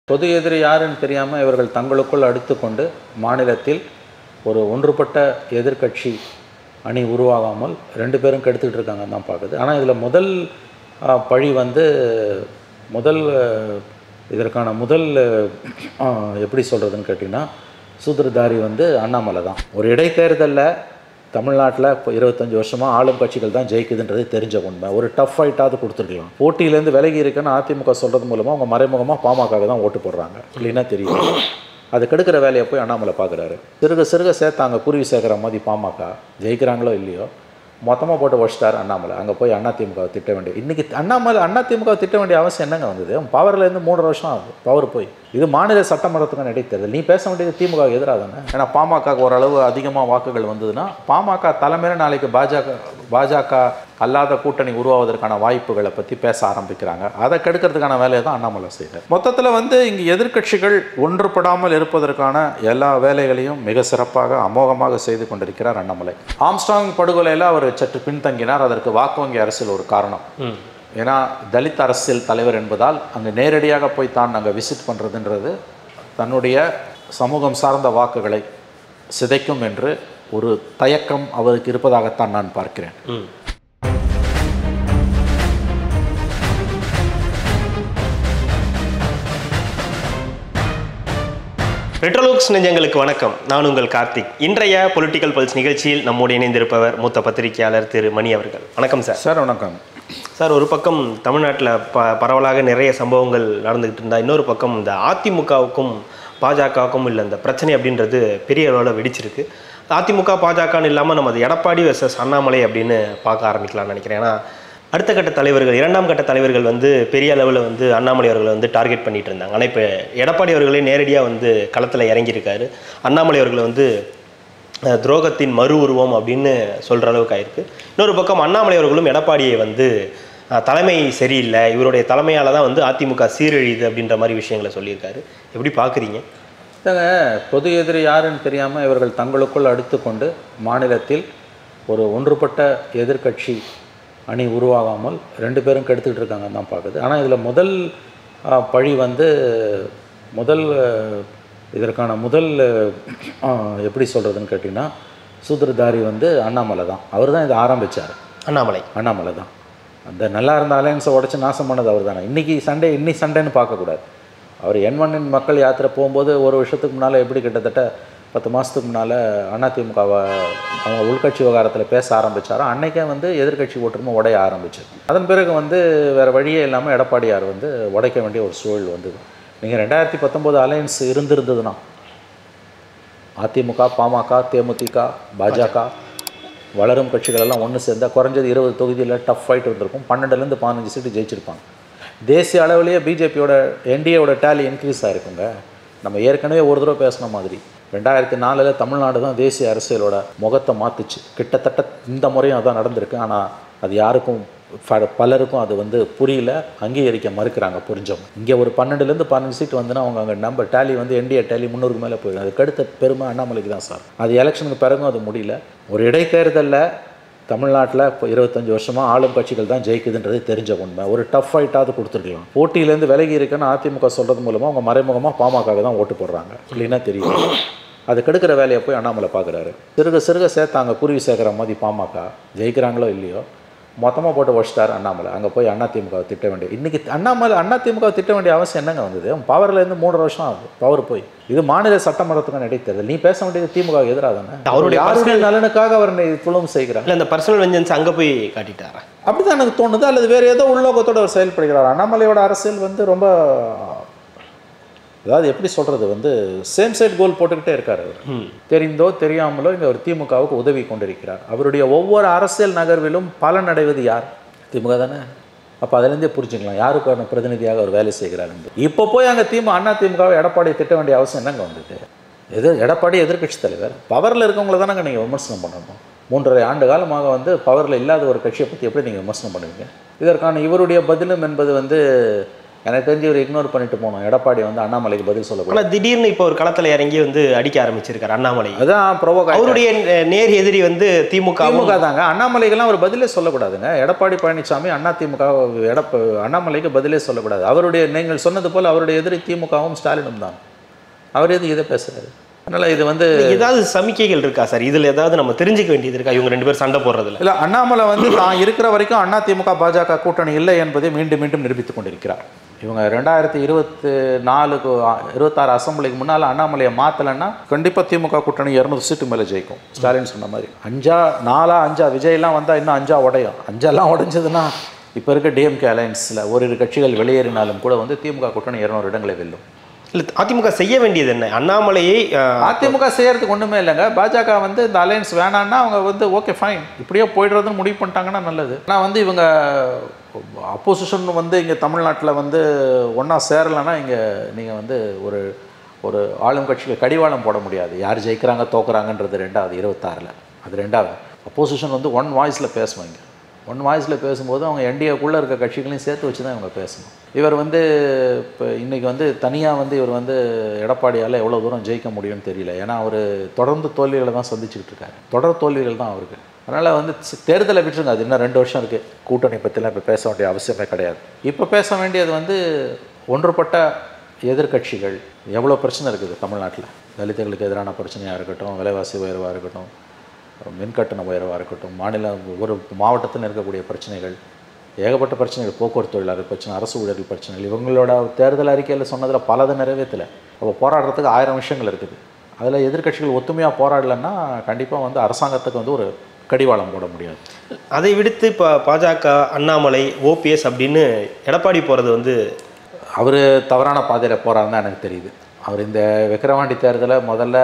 பொது எதிரி யாருன்னு தெரியாமல் இவர்கள் தங்களுக்குள் அடித்துக்கொண்டு மாநிலத்தில் ஒரு ஒன்றுபட்ட எதிர்க்கட்சி அணி உருவாகாமல் ரெண்டு பேரும் கெடுத்துக்கிட்டு இருக்காங்கன்னு தான் பார்க்குது ஆனால் இதில் முதல் ஆ, பழி வந்து முதல் ஆ, இதற்கான முதல் ஆ, எப்படி சொல்கிறதுன்னு கேட்டிங்கன்னா சூத்திரதாரி வந்து அண்ணாமலை தான் ஒரு இடைத்தேர்தலில் தமிழ்நாட்டில் இப்போ இருபத்தஞ்சி வருஷமாக ஆளும் கட்சிகள் தான் ஜெயிக்குதுன்றது தெரிஞ்ச உண்மை ஒரு டஃப் ஃபைட்டாவது கொடுத்துருக்கலாம் போட்டியிலேருந்து விலகி இருக்குன்னு அதிமுக சொல்கிறது மூலமாக அவங்க மறைமுகமாக பாமக தான் ஓட்டு போடுறாங்க இல்லைன்னா தெரியும் அது கெடுக்கிற வேலையை போய் அண்ணாமலை பார்க்குறாரு சிறுக சிறுக சேர்த்தாங்க குருவி சேர்க்குற மாதிரி பாமக ஜெயிக்கிறாங்களோ இல்லையோ மொத்தமாக போட்டு வச்சிட்டார் அண்ணாமலை அங்கே போய் அதிமுக வை திட்ட வேண்டிய இன்றைக்கி அண்ணாமலை அதிமுக வை திட்ட வேண்டிய அவசியம் என்னங்க வந்தது பவர்லேருந்து மூணு வருஷம் ஆகுது பவர் போய் இது மாநில சட்டமன்றத்துக்கு இடைத்தேர்தல் நீ பேச வேண்டியது திமுக க்கு எதிராக தானே ஏன்னா பாமகக்கு ஓரளவு அதிகமாக வாக்குகள் வந்ததுன்னா பாமக தலைமையில் நாளைக்கு பாஜக பாஜக அல்லாத கூட்டணி உருவாவதற்கான வாய்ப்புகளை பற்றி பேச ஆரம்பிக்கிறாங்க அதை கெடுக்கிறதுக்கான வேலையை தான் அண்ணாமலை செய்கிறார் மொத்தத்தில் வந்து இங்கே எதிர்க்கட்சிகள் ஒன்றுபடாமல் இருப்பதற்கான எல்லா வேலைகளையும் மிக சிறப்பாக அமோகமாக செய்து கொண்டிருக்கிறார் அண்ணாமலை ஆம்ஸ்டாங் படுகொலையில் அவர் சற்று பின்தங்கினார் அதற்கு வாக்கு வங்கி அரசியல் ஒரு காரணம் ஏன்னா தலித் அரசியல் தலைவர் என்பதால் அங்கே நேரடியாக போய் தான் அங்கே விசிட் பண்ணுறதுன்றது தன்னுடைய சமூகம் சார்ந்த வாக்குகளை சிதைக்கும் என்று ஒரு தயக்கம் அவருக்கு இருப்பதாகத்தான் நான் பார்க்கிறேன் ம் ரெட்ரோலுக்ஸ் நெஞ்சங்களுக்கு வணக்கம் நான் உங்கள் கார்த்திக் இன்றைய பொலிட்டிக்கல் பல்ஸ் நிகழ்ச்சியில் நம்மோடு இணைந்திருப்பவர் மூத்த பத்திரிகையாளர் திரு மணி அவர்கள் வணக்கம் சார் சார் வணக்கம் சார் ஒரு பக்கம் தமிழ்நாட்டில் ப பரவலாக நிறைய சம்பவங்கள் நடந்துகிட்டு இருந்தால் இன்னொரு பக்கம் இந்த அதிமுகவுக்கும் பாஜகவுக்கும் இல்லை இந்த பிரச்சனை அப்படின்றது பெரிய அளவில் வெடிச்சிருக்கு அதிமுக பாஜகன்னு இல்லாமல் நம்ம அது எடப்பாடி வெர்சஸ் அண்ணாமலை அப்படின்னு பார்க்க ஆரம்பிக்கலாம்னு நினைக்கிறேன் ஏன்னா அடுத்த கட்ட தலைவர்கள் இரண்டாம் கட்ட தலைவர்கள் வந்து பெரிய அளவில் வந்து அண்ணாமலை அவர்களை வந்து டார்கெட் பண்ணிட்டு இருந்தாங்க ஆனால் இப்போ எடப்பாடி அவர்களே நேரடியாக வந்து களத்தில் இறங்கியிருக்காரு அண்ணாமலை அவர்களை வந்து அஹ், துரோகத்தின் மறு உருவம் அப்படின்னு சொல்கிற அளவுக்கு ஆயிருக்கு இன்னொரு பக்கம் அண்ணாமலை அவர்களும் எடப்பாடியை வந்து அஹ், தலைமை சரியில்லை இவருடைய தலைமையால் தான் வந்து அதிமுக சீரழியுது அப்படின்ற மாதிரி விஷயங்களை சொல்லியிருக்காரு எப்படி பார்க்குறீங்க இதாங்க பொது எதிரி யாருன்னு தெரியாமல் இவர்கள் தங்களுக்குள் அடித்துக்கொண்டு மாநிலத்தில் ஒரு ஒன்றுபட்ட எதிர்க்கட்சி அணி உருவாகாமல் ரெண்டு பேரும் கெடுத்துக்கிட்டு இருக்காங்கன்னு தான் பார்க்குது ஆனால் இதில் முதல் ஆ, பழி வந்து முதல் ஆ, இதற்கான முதல் ஆ, எப்படி சொல்கிறதுன்னு கேட்டிங்கன்னா சூத்திரதாரி வந்து அண்ணாமலை தான் அவர் தான் இதை ஆரம்பித்தார் அண்ணாமலை அண்ணாமலை தான் அந்த நல்லா இருந்த அலையன்ஸை உடச்சி நாசம் பண்ணது அவர் தானே இன்றைக்கி சண்டே இன்னி சண்டேன்னு பார்க்கக்கூடாது அவர் என் ஒன்னின் மக்கள் யாத்திரை போகும்போது ஒரு வருஷத்துக்கு முன்னால் எப்படி கிட்டத்தட்ட பத்து மாதத்துக்கு முன்னால் அதிமுகவை அவங்க உள்கட்சி விவகாரத்தில் பேச ஆரம்பித்தாரோ அன்னைக்கே வந்து எதிர்க்கட்சி ஒற்றுமை உடைய ஆரம்பிச்சது அதன் பிறகு வந்து வேறு வழியே இல்லாமல் எடப்பாடியார் வந்து உடைக்க வேண்டிய ஒரு சூழல் வந்தது நீங்கள் ரெண்டாயிரத்தி பத்தொம்போது அலையன்ஸ் இருந்திருந்ததுன்னா அதிமுக பாமக தேமுதிக பாஜக வளரும் கட்சிகள் எல்லாம் ஒன்று சேர்ந்தா குறைஞ்சது இருபது தொகுதியில் டஃப் ஃபைட் இருந்திருக்கும் பன்னெண்டுலேருந்து பதினஞ்சு சீட்டு ஜெயிச்சிருப்பாங்க தேசிய அளவிலேயே பிஜேபியோட என்டிஏவோட டேலி இன்க்ரீஸ் ஆயிருக்குங்க நம்ம ஏற்கனவே ஒரு தடவை பேசின மாதிரி ரெண்டாயிரத்தி நாலில் தமிழ்நாடு தான் தேசிய அரசியலோட முகத்தை மாற்றுச்சு கிட்டத்தட்ட இந்த முறையும் அதான் நடந்திருக்கு ஆனால் அது யாருக்கும் ஃப- பலருக்கும் அது வந்து புரியல அங்கீகரிக்க மறுக்கிறாங்க புரிஞ்சவங்க இங்கே ஒரு பன்னெண்டுலேருந்து பதினஞ்சு சீட் வந்துன்னா அவங்க அங்கே நம்பர் டேலி வந்து என்டிஏ டேலி முந்நூறுக்கு மேலே போயிடும் அதுக்கு அடுத்த பெருமை அண்ணாமலைக்கு தான் சார் அது எலெக்ஷனுக்கு பிறகும் அது முடியல ஒரு இடைத்தேர்தலில் தமிழ்நாட்டில் இப்போ இருபத்தஞ்சி வருஷமாக ஆளும் கட்சிகள் தான் ஜெயிக்குதுன்றது தெரிஞ்ச உண்மை ஒரு டஃப் ஃபைட்டாவது கொடுத்துருக்கலாம் போட்டியிலேருந்து விலகி இருக்குன்னு அதிமுக சொல்கிறது மூலமாக அவங்க மறைமுகமாக பாமக தான் ஓட்டு போடுறாங்க இல்லைன்னா தெரியும் அது கெடுக்கிற வேலையை போய் அண்ணாமலை பார்க்குறாரு சிறுக சிறுக சேர்த்தாங்க குருவி சேர்க்குற மாதிரி பாமக ஜெயிக்கிறாங்களோ இல்லையோ மொத்தமாக போட்டு வச்சிட்டார் அண்ணாமலை அங்கே போய் அதிமுகவை திட்ட வேண்டிய இன்றைக்கி அண்ணாமலை அதிமுகவை திட்ட வேண்டிய அவசியம் என்னங்க வந்தது பவர்லேருந்து மூணு வருஷம் ஆகுது பவர் போய் இது மாநில சட்டமன்றத்துக்கான இடைத்தேர்தல் நீ பேச வேண்டியது திமுக எதிராக தானே அவருடைய யாருடைய நலனுக்காக அவர் துளம் செய்கிறார் இல்லை இந்த பர்சனல் வெஞ்சன்ஸ் அங்கே போய் காட்டிட்டாரா அப்படிதான் எனக்கு தோணுது அல்லது வேறு ஏதோ உள்நோக்கத்தோட அவர் செயல்படுகிறார் அண்ணாமலையோட அரசியல் வந்து ரொம்ப அதாவது எப்படி சொல்கிறது வந்து சேம் சைட் கோல் போட்டுக்கிட்டே இருக்கார் அவர் ம் தெரிந்தோ தெரியாமலோ இங்கே அவர் திமுகவுக்கு உதவி கொண்டிருக்கிறார் அவருடைய ஒவ்வொரு அரசியல் நகர்விலும் பலன் அடைவது யார் திமுக தானே அப்போ அதுலேருந்தே புரிஞ்சுக்கலாம் யாருக்கான பிரதிநிதியாக அவர் வேலை செய்கிறார் என்று இப்போ போய் அங்கே திமுக அண்ணா திமுகவை எடப்பாடி திட்ட வேண்டிய அவசியம் என்னங்க வந்தது எது எடப்பாடி எதிர்க்கட்சி தலைவர் பவரில் இருக்கவங்கள தானங்க நீங்கள் விமர்சனம் பண்ணணும் மூன்றரை ஆண்டு காலமாக வந்து பவரில் இல்லாத ஒரு கட்சியை பற்றி எப்படி நீங்கள் விமர்சனம் பண்ணுவீங்க இதற்கான இவருடைய பதிலும் என்பது வந்து எனக்கு தெரிஞ்சு இவர் இக்னோர் பண்ணிட்டு போனோம் எடப்பாடி வந்து அண்ணாமலைக்கு பதில் சொல்லக்கூடாது ஆனா திடீர்னு இப்போ ஒரு களத்துல இறங்கி வந்து அடிக்க ஆரம்பிச்சிருக்காரு அண்ணாமலை அதான் ப்ரொவோக் அவருடைய நே- நேர் எதிரி வந்து திமுக திமுக தாங்க அண்ணாமலைக்கெல்லாம் அவர் பதிலே சொல்லக்கூடாதுங்க எடப்பாடி பழனிசாமி அண்ணா திமுக எடப்ப அண்ணாமலைக்கு பதிலே சொல்லக்கூடாது அவருடைய நீங்கள் சொன்னது போல் அவருடைய எதிரி திமுகவும் ஸ்டாலினும் தான் அவர் எது இதை பேசுறாரு அதனால் இது வந்து ஏதாவது சமிக்கைகள் இருக்கா சார் இதுல ஏதாவது நம்ம தெரிஞ்சுக்க வேண்டியது இருக்கா இவங்க ரெண்டு பேரும் சண்டை போடுறதுல இல்லை அண்ணாமலை வந்து தான் இருக்கிற வரைக்கும் அண்ணா திமுக பாஜக கூட்டணி இல்லை என்பதை மீண்டும் மீண்டும் நிரூபித்துக் கொண்டிருக்கிறார் இவங்க ரெண்டாயிரத்தி இருபத்தி நாலுக்கு இருபத்தாறு அசம்பிளிக்கு முன்னால் அண்ணாமலையை மாற்றலைன்னா கண்டிப்பாக திமுக கூட்டணி இரநூறு சீட்டு மேலே ஜெயிக்கும் ஸ்டாலின் சொன்ன மாதிரி அஞ்சா நாலா அஞ்சா விஜய்லாம் வந்தால் இன்னும் அஞ்சா உடையும் அஞ்செல்லாம் உடைஞ்சதுன்னா இப்போ இருக்க டிஎம்கே அலையன்ஸில் ஓரிரு கட்சிகள் வெளியேறினாலும் கூட வந்து திமுக கூட்டணி இருநூறு இடங்களை வெல்லும் இல்ல அதிமுக செய்ய வேண்டியது என்ன அண்ணாமலையை அஹ், அதிமுக செய்யறதுக்கு ஒன்றுமே இல்லைங்க பாஜக வந்து இந்த அலையன்ஸ் வேணான்னா அவங்க வந்து ஓகே ஃபைன் இப்படியே போயிடுறதுன்னு முடிவு பண்ணிட்டாங்கன்னா நல்லது ஆனால் வந்து இவங்க அப்போசிஷன் வந்து இங்கே தமிழ்நாட்டில் வந்து ஒன்றா சேரலைன்னா இங்கே நீங்கள் வந்து ஒரு ஒரு ஆளும் கட்சிக்கு கடிவாளம் போட முடியாது யார் ஜெயிக்கிறாங்க தோக்குறாங்கன்றது ரெண்டாவது இருபத்தாறில் அது ரெண்டாவது அப்போசிஷன் வந்து ஒன் வாய்ஸில் பேசுவாங்க ஒன் வாய்ஸில் பேசும்போது அவங்க என்டிஏக்குள்ளே இருக்க கட்சிகளையும் சேர்த்து வச்சு தான் இவங்க பேசணும் இவர் வந்து இப்போ இன்றைக்கி வந்து தனியாக வந்து இவர் வந்து எடப்பாடியால் எவ்வளோ தூரம் ஜெயிக்க முடியும்னு தெரியல ஏன்னா அவர் தொடர்ந்து தோல்விகளை தான் சந்திச்சுக்கிட்டு இருக்காரு தொடர் தோல்விகள் தான் அவருக்கு அதனால் வந்து சி- தேர்தலை விட்டுருங்க அது இன்னும் ரெண்டு வருஷம் இருக்குது கூட்டணி பற்றிலாம் இப்போ பேச வேண்டிய அவசியமே கிடையாது இப்போ பேச வேண்டியது வந்து ஒன்றுபட்ட எதிர்க்கட்சிகள் எவ்வளோ பிரச்சனை இருக்குது தமிழ்நாட்டில் தலித்துகளுக்கு எதிரான பிரச்சனையாக இருக்கட்டும் விலைவாசி உயர்வாக இருக்கட்டும் மின்கட்டண உயர்வாக இருக்கட்டும் மாநில ஒரு மாவட்டத்தில் இருக்கக்கூடிய பிரச்சனைகள் ஏகப்பட்ட பிரச்சனைகள் போக்குவரத்து தொழிலாளர் பிரச்சனை அரசு ஊழியர்கள் பிரச்சனைகள் இவங்களோட தேர்தல் அறிக்கையில் சொன்னதில் பலது நிறைவேற்றலை அப்போ போராடுறதுக்கு ஆயிரம் விஷயங்கள் இருக்குது அதில் எதிர்க்கட்சிகள் ஒத்துமையாக போராடலைன்னா கண்டிப்பாக வந்து அரசாங்கத்துக்கு வந்து ஒரு கடிவாளம் போட முடியாது அதை விடுத்து இப்போ பாஜக அண்ணாமலை ஓபிஎஸ் அப்படின்னு எடப்பாடி போறது வந்து அவர் தவறான பாதையில் போகிறாருன்னு தான் எனக்கு தெரியுது அவர் இந்த விக்கிரவாண்டி தேர்தலை முதல்ல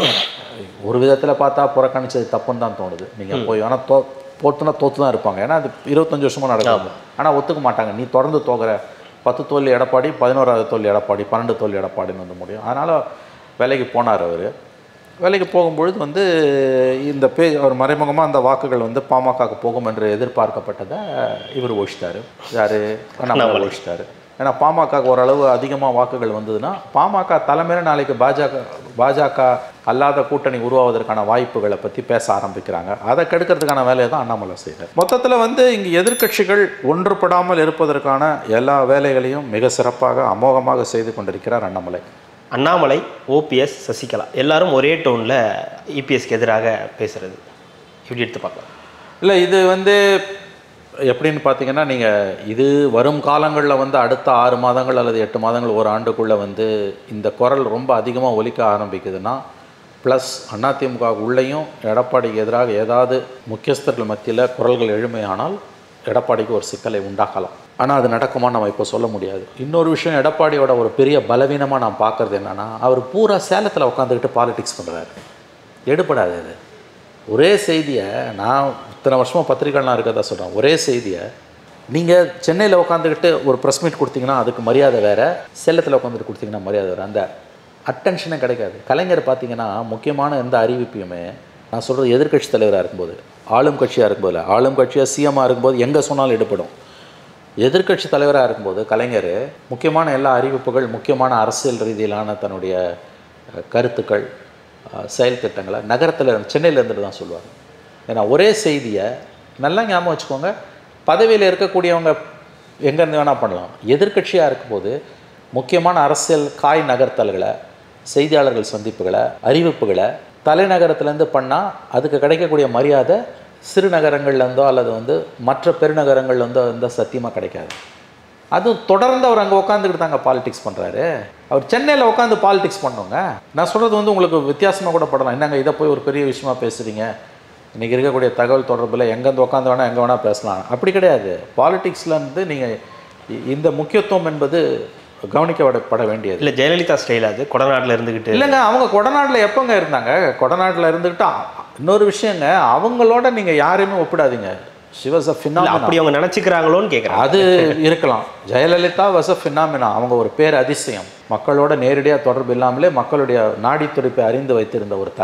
ஒரு விதத்தில் பார்த்தா புறக்கணிச்சது தப்புன்னு தான் தோணுது நீங்கள் போய் ஆனால் தோ தோத்துனா தோத்து தான் இருப்பாங்க ஏன்னா அது இருபத்தஞ்சு வருஷமாக நடக்கும் ஆனால் ஒத்துக்க மாட்டாங்க நீ தொடர்ந்து தோக்குற பத்து தோல்வி எடப்பாடி பதினோராவது தோல்வி எடப்பாடி பன்னெண்டு தோல்வி எடப்பாடின்னு வந்து முடியும் அதனால் வேலைக்கு போனார் அவர் வேலைக்கு போகும்பொழுது வந்து இந்த பே அவர் மறைமுகமாக அந்த வாக்குகள் வந்து பாமகக்கு போகும் என்று எதிர்பார்க்கப்பட்டதை இவர் ஒழிச்சிட்டாரு யார் அண்ணாமலை ஒழிச்சிட்டாரு ஏன்னா பாமகக்கு ஓரளவு அதிகமாக வாக்குகள் வந்ததுன்னா பாமக தலைமையில் நாளைக்கு பாஜக பாஜக அல்லாத கூட்டணி உருவாவதற்கான வாய்ப்புகளை பற்றி பேச ஆரம்பிக்கிறாங்க அதை கெடுக்கிறதுக்கான வேலையை தான் அண்ணாமலை செய்கிறார் மொத்தத்தில் வந்து இங்கே எதிர்க்கட்சிகள் ஒன்றுபடாமல் இருப்பதற்கான எல்லா வேலைகளையும் மிக சிறப்பாக அமோகமாக செய்து கொண்டிருக்கிறார் அண்ணாமலை அண்ணாமலை ஓபிஎஸ் சசிகலா எல்லாரும் ஒரே டோனில் இபிஎஸ்க்கு எதிராக பேசுறது இப்படி எடுத்து பார்க்கலாம் இல்லை இது வந்து எப்படின்னு பார்த்தீங்கன்னா நீங்கள் இது வரும் காலங்களில் வந்து அடுத்த ஆறு மாதங்கள் அல்லது எட்டு மாதங்கள் ஒரு ஆண்டுக்குள்ளே வந்து இந்த குரல் ரொம்ப அதிகமாக ஒலிக்க ஆரம்பிக்குதுன்னா ப்ளஸ் அதிமுக உள்ளேயும் எடப்பாடிக்கு எதிராக ஏதாவது முக்கியஸ்தர்கள் மத்தியில் குரல்கள் எழுமையானால் எடப்பாடிக்கு ஒரு சிக்கலை உண்டாக்கலாம் ஆனால் அது நடக்குமா நம்ம இப்போ சொல்ல முடியாது இன்னொரு விஷயம் எடப்பாடியோட ஒரு பெரிய பலவீனமாக நான் பார்க்குறது என்னென்னா அவர் பூரா சேலத்தில் உட்காந்துக்கிட்டு பாலிடிக்ஸ் பண்ணுறாரு எடுபடாது அது ஒரே செய்தியை நான் இத்தனை வருஷமாக பத்திரிக்கைலாம் இருக்கதா சொல்கிறேன் ஒரே செய்தியை நீங்கள் சென்னையில் உட்காந்துக்கிட்டு ஒரு ப்ரெஸ் மீட் கொடுத்தீங்கன்னா அதுக்கு மரியாதை வேறு சேலத்தில் உட்காந்துட்டு கொடுத்தீங்கன்னா மரியாதை வேறு அந்த அட்டென்ஷனே கிடைக்காது கலைஞர் பார்த்தீங்கன்னா முக்கியமான எந்த அறிவிப்பையுமே நான் சொல்கிறது எதிர்க்கட்சி தலைவராக இருக்கும்போது ஆளும் கட்சியாக இருக்கும்போது ஆளும் கட்சியாக சிஎம்மாக இருக்கும்போது எங்கே சொன்னாலும் எடுப்படும் எதிர்க்கட்சி தலைவராக இருக்கும்போது கலைஞர் முக்கியமான எல்லா அறிவிப்புகள் முக்கியமான அரசியல் ரீதியிலான தன்னுடைய அஹ், கருத்துக்கள் அஹ், செயல் திட்டங்களை நகரத்தில் சென்னையில் இருந்துட்டு தான் சொல்லுவாங்க ஏன்னா ஒரே செய்தியை நல்லா ஞாபகம் வச்சுக்கோங்க பதவியில் இருக்கக்கூடியவங்க எங்கேருந்து வேணால் பண்ணலாம் எதிர்க்கட்சியாக இருக்கும்போது முக்கியமான அரசியல் காய் நகர்த்தல்களை செய்தியாளர்கள் சந்திப்புகளை அறிவிப்புகளை தலைநகரத்துலேருந்து பண்ணால் அதுக்கு கிடைக்கக்கூடிய மரியாதை சிறு நகரங்கள்லேருந்தோ அல்லது வந்து மற்ற பெருநகரங்கள்லேருந்தோ இருந்தால் சத்தியமாக கிடைக்காது அதுவும் தொடர்ந்து அவர் அங்கே உட்காந்துக்கிட்டு தாங்க பாலிடிக்ஸ் பண்ணுறாரு அவர் சென்னையில் உட்காந்து பாலிடிக்ஸ் பண்ணுங்க நான் சொல்கிறது வந்து உங்களுக்கு வித்தியாசமாக கூட படலாம் என்னங்க இதை போய் ஒரு பெரிய விஷயமா பேசுகிறீங்க இன்றைக்கி இருக்கக்கூடிய தகவல் தொடர்பில் எங்கேருந்து உட்காந்து வேணால் எங்கே வேணால் பேசலாம் அப்படி கிடையாது பாலிடிக்ஸ்லேருந்து நீங்கள் இந்த முக்கியத்துவம் என்பது கவனிக்கப்பட வேண்டியது இல்லை ஜெயலலிதா ஸ்டைல் அது கொடநாட்டில் இருந்துக்கிட்டு இல்லைங்க அவங்க கொடநாட்டில் எப்போங்க இருந்தாங்க கொடநாட்டில் இருந்துக்கிட்டு அ- இன்னொரு விஷயங்க அவங்களோட நீங்கள் யாரையுமே ஒப்பிடாதீங்க சிவஸ் அ இல்ல, அப்படி அவங்க நினச்சிக்கிறாங்களோன்னு கேட்குறாங்க அது இருக்கலாம் ஜெயலலிதா வச ஃபினாமினா அவங்க ஒரு பேர் அதிசயம் மக்களோட நேரடியாக தொடர்பு இல்லாமலே மக்களுடைய நாடி துடிப்பை அறிந்து வைத்திருந்த ஒரு தலைவர்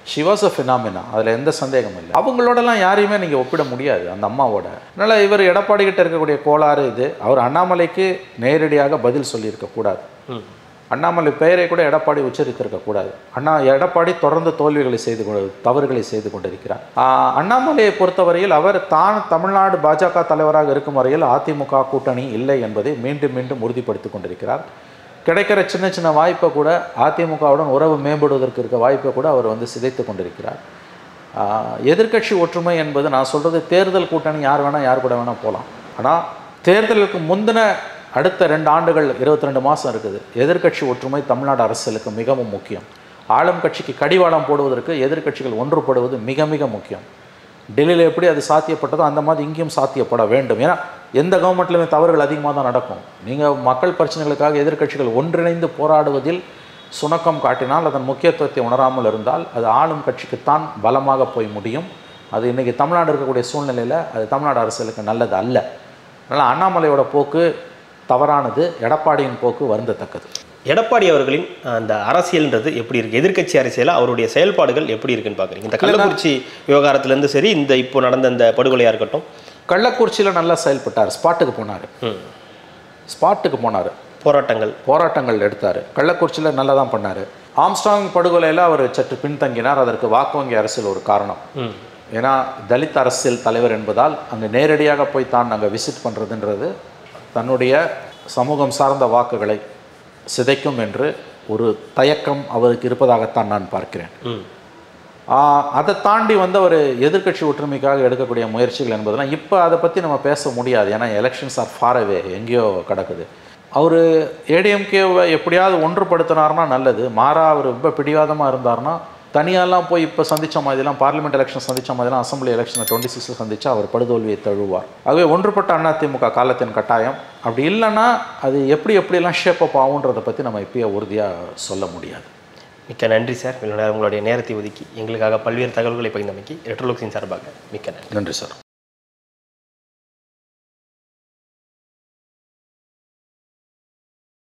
ஷி வாஸ் அ ஃபினாமினா அதில் எந்த சந்தேகமும் இல்லை அவங்களோடலாம் யாரையுமே நீங்கள் ஒப்பிட முடியாது அந்த அம்மாவோட அதனால் இவர் எடப்பாடி கிட்ட இருக்கக்கூடிய கோளாறு இது அவர் அண்ணாமலைக்கு நேரடியாக பதில் சொல்லியிருக்க கூடாது ம் அண்ணாமலை பெயரை கூட எடப்பாடி உச்சரித்திருக்க கூடாது அண்ணா எடப்பாடி தொடர்ந்து தோல்விகளை செய்து கொண்டு தவறுகளை செய்து கொண்டிருக்கிறார் ஆஹ் அண்ணாமலையை பொறுத்தவரையில் அவர் தான் தமிழ்நாடு பாஜக தலைவராக இருக்கும் வரையில் அதிமுக கூட்டணி இல்லை என்பதை மீண்டும் மீண்டும் உறுதிப்படுத்திக் கொண்டிருக்கிறார் கிடைக்கிற சின்ன சின்ன வாய்ப்பை கூட அதிமுகவுடன் உறவு மேம்படுவதற்கு இருக்க வாய்ப்பை கூட அவர் வந்து சிதைத்து கொண்டிருக்கிறார் ஆஹ் எதிர்க்கட்சி ஒற்றுமை என்பது நான் சொல்கிறது தேர்தல் கூட்டணி யார் வேணால் யார் கூட வேணால் போகலாம் ஆனால் தேர்தலுக்கு முந்தின அடுத்த ரெண்டு ஆண்டுகள் இருபத்தி ரெண்டு மாதம் இருக்குது எதிர்க்கட்சி ஒற்றுமை தமிழ்நாடு அரசியலுக்கு மிகவும் முக்கியம் ஆளும் கட்சிக்கு கடிவாளம் போடுவதற்கு எதிர்க்கட்சிகள் ஒன்றுபடுவது மிக மிக முக்கியம் டெல்லியில் எப்படி அது சாத்தியப்பட்டதோ அந்த மாதிரி இங்கேயும் சாத்தியப்பட வேண்டும் ஏன்னா எந்த கவர்மெண்ட்லையுமே தவறுகள் அதிகமாக தான் நடக்கும் நீங்கள் மக்கள் பிரச்சனைகளுக்காக எதிர்க்கட்சிகள் ஒன்றிணைந்து போராடுவதில் சுணக்கம் காட்டினால் அதன் முக்கியத்துவத்தை உணராமல் இருந்தால் அது ஆளும் கட்சிக்குத்தான் பலமாக போய் முடியும் அது இன்றைக்கி தமிழ்நாடு இருக்கக்கூடிய சூழ்நிலையில் அது தமிழ்நாடு அரசியலுக்கு நல்லது அல்ல அதனால் அண்ணாமலையோட போக்கு தவறானது எடப்பாடியின் போக்கு வருந்தத்தக்கது எடப்பாடி அவர்களின் அந்த அரசியல்ன்றது எப்படி இருக்கு எதிர்க்கட்சி அரசியலா அவருடைய செயல்பாடுகள் எப்படி இருக்குன்னு பார்க்குறீங்க இந்த கள்ளக்குறிச்சி விவகாரத்துலேருந்து சரி இந்த இப்போ நடந்த இந்த படுகொலையாக இருக்கட்டும் கள்ளக்குறிச்சியில் நல்லா செயல்பட்டார் ஸ்பாட்டுக்கு போனார் ம் ஸ்பாட்டுக்கு போனார் போராட்டங்கள் போராட்டங்கள் எடுத்தார் கள்ளக்குறிச்சியில் நல்லா தான் பண்ணார் ஆம்ஸ்டாங் படுகொலையில் அவர் சற்று பின்தங்கினார் அதற்கு வாக்கு வங்கி அரசியல் ஒரு காரணம் ம் ஏன்னா தலித் அரசியல் தலைவர் என்பதால் அங்கே நேரடியாக போய் தான் அங்கே விசிட் பண்ணுறதுன்றது தன்னுடைய சமூகம் சார்ந்த வாக்குகளை சிதைக்கும் என்று ஒரு தயக்கம் அவருக்கு இருப்பதாகத்தான் நான் பார்க்கிறேன் ம் ஆஹ் அதை தாண்டி வந்து அவர் எதிர்க்கட்சி ஒற்றுமைக்காக எடுக்கக்கூடிய முயற்சிகள் என்பதெல்லாம் இப்போ அதை பற்றி நம்ம பேச முடியாது ஏன்னா எலெக்ஷன்ஸ் ஆர் ஃபார் அவே எங்கேயோ கிடக்குது அவர் ஏடிஎம்கேவை எப்படியாவது ஒன்றுபடுத்தினார்னா நல்லது மாறா அவர் ரொம்ப பிடிவாதமாக இருந்தார்னா தனியாலாம் போய் இப்போ சந்திச்ச மாதிரிலாம் பார்லிமெண்ட் எலெக்ஷன் சந்திச்ச மாதிரிலாம் அசம்பிளி எலெக்ஷன் டுவெண்ட்டி சிக்ஸில் சந்திச்சா அவர் படுதோல்வியை தழுவார் ஆகவே ஒன்றுபட்ட அதிமுக காலத்தின் கட்டாயம் அப்படி இல்லைன்னா அது எப்படி எப்படியெல்லாம் ஷேப் அப் ஆகுன்றதை பற்றி நம்ம இப்பயே உறுதியாக சொல்ல முடியாது மிக்க நன்றி சார் இவ்வளவு நேரம் உங்களுடைய நேரத்தை ஒதுக்கி எங்களுக்காக பல்வேறு தகவல்களை பகிர்ந்தமைக்கு ரெட்ரோலுக்ஸின் சார்பாக மிக்க நன்றி நன்றி சார்